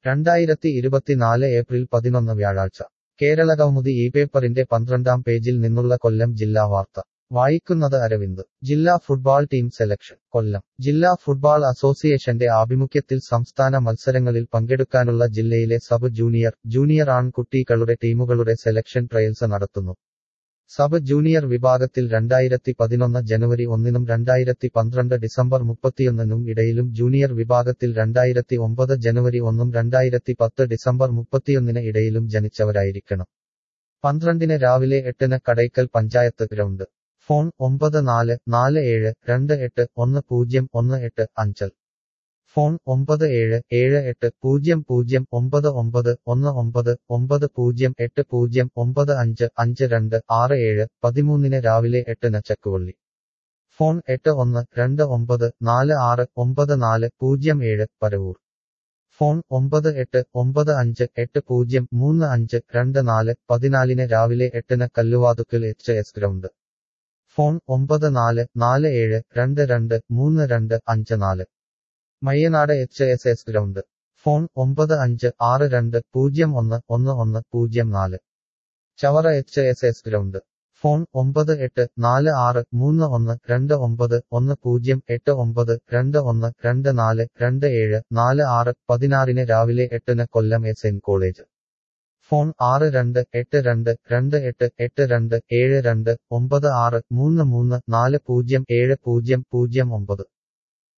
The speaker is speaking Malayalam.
രണ്ടായിരത്തി ഇരുപത്തിനാല് ഏപ്രിൽ പതിനൊന്ന് വ്യാഴാഴ്ച കേരള കൗമുദി ഈ പേപ്പറിന്റെ പന്ത്രണ്ടാം പേജിൽ നിന്നുള്ള കൊല്ലം ജില്ലാ വാർത്ത വായിക്കുന്നത് അരവിന്ദ് ജില്ലാ ഫുട്ബാൾ ടീം സെലക്ഷൻ കൊല്ലം ജില്ലാ ഫുട്ബാൾ അസോസിയേഷന്റെ ആഭിമുഖ്യത്തിൽ സംസ്ഥാന മത്സരങ്ങളിൽ പങ്കെടുക്കാനുള്ള ജില്ലയിലെ സബ് ജൂനിയർ ജൂനിയർ ആൺകുട്ടികളുടെ ടീമുകളുടെ സെലക്ഷൻ ട്രയൽസ് നടത്തുന്നു സബ് ജൂനിയർ വിഭാഗത്തിൽ രണ്ടായിരത്തി പതിനൊന്ന് ജനുവരി ഒന്നിനും രണ്ടായിരത്തി പന്ത്രണ്ട് ഡിസംബർ മുപ്പത്തിയൊന്നിനും ഇടയിലും ജൂനിയർ വിഭാഗത്തിൽ രണ്ടായിരത്തി ഒമ്പത് ജനുവരി ഒന്നും രണ്ടായിരത്തി പത്ത് ഡിസംബർ മുപ്പത്തിയൊന്നിന് ഇടയിലും ജനിച്ചവരായിരിക്കണം പന്ത്രണ്ടിന് രാവിലെ എട്ടിന് കടയ്ക്കൽ പഞ്ചായത്ത് ഗ്രൗണ്ട് ഫോൺ ഒമ്പത് നാല് നാല് ഏഴ് രണ്ട് എട്ട് ഒന്ന് പൂജ്യം ഒന്ന് എട്ട് അഞ്ചൽ ഫോൺ ഒമ്പത് ഏഴ് ഏഴ് എട്ട് പൂജ്യം പൂജ്യം ഒമ്പത് ഒമ്പത് ഒന്ന് ഒമ്പത് ഒമ്പത് പൂജ്യം എട്ട് പൂജ്യം ഒമ്പത് അഞ്ച് അഞ്ച് രണ്ട് ആറ് ഏഴ് പതിമൂന്നിന് രാവിലെ എട്ടിന് ചക്കുവള്ളി ഫോൺ എട്ട് ഒന്ന് രണ്ട് ഒമ്പത് നാല് ആറ് ഒമ്പത് നാല് പൂജ്യം ഏഴ് പരവൂർ ഫോൺ ഒമ്പത് എട്ട് ഒമ്പത് അഞ്ച് എട്ട് പൂജ്യം മൂന്ന് അഞ്ച് രണ്ട് നാല് പതിനാലിന് രാവിലെ എട്ടിന് Kalluvathukkal H S ground phone ഒമ്പത് നാല് നാല് ഏഴ് രണ്ട് രണ്ട് മൂന്ന് രണ്ട് അഞ്ച് നാല് Mayyanad H S S ground phone ഒമ്പത് അഞ്ച് ആറ് രണ്ട് പൂജ്യം ഒന്ന് ഒന്ന് ഒന്ന് പൂജ്യം നാല് Chavara H S S ground phone ഒമ്പത് എട്ട് നാല് ആറ് മൂന്ന് ഒന്ന് രണ്ട് ഒമ്പത് ഒന്ന് പൂജ്യം എട്ട് ഒമ്പത് രണ്ട് ഒന്ന് രണ്ട് നാല് രണ്ട് ഏഴ് നാല് ആറ് പതിനാറിന് രാവിലെ എട്ടിന് Kollam S N college phone ആറ് രണ്ട് എട്ട് രണ്ട് രണ്ട് എട്ട് എട്ട് രണ്ട് ഏഴ് രണ്ട് ഒമ്പത് ആറ് മൂന്ന് മൂന്ന് നാല് പൂജ്യം ഏഴ് പൂജ്യം പൂജ്യം ഒമ്പത്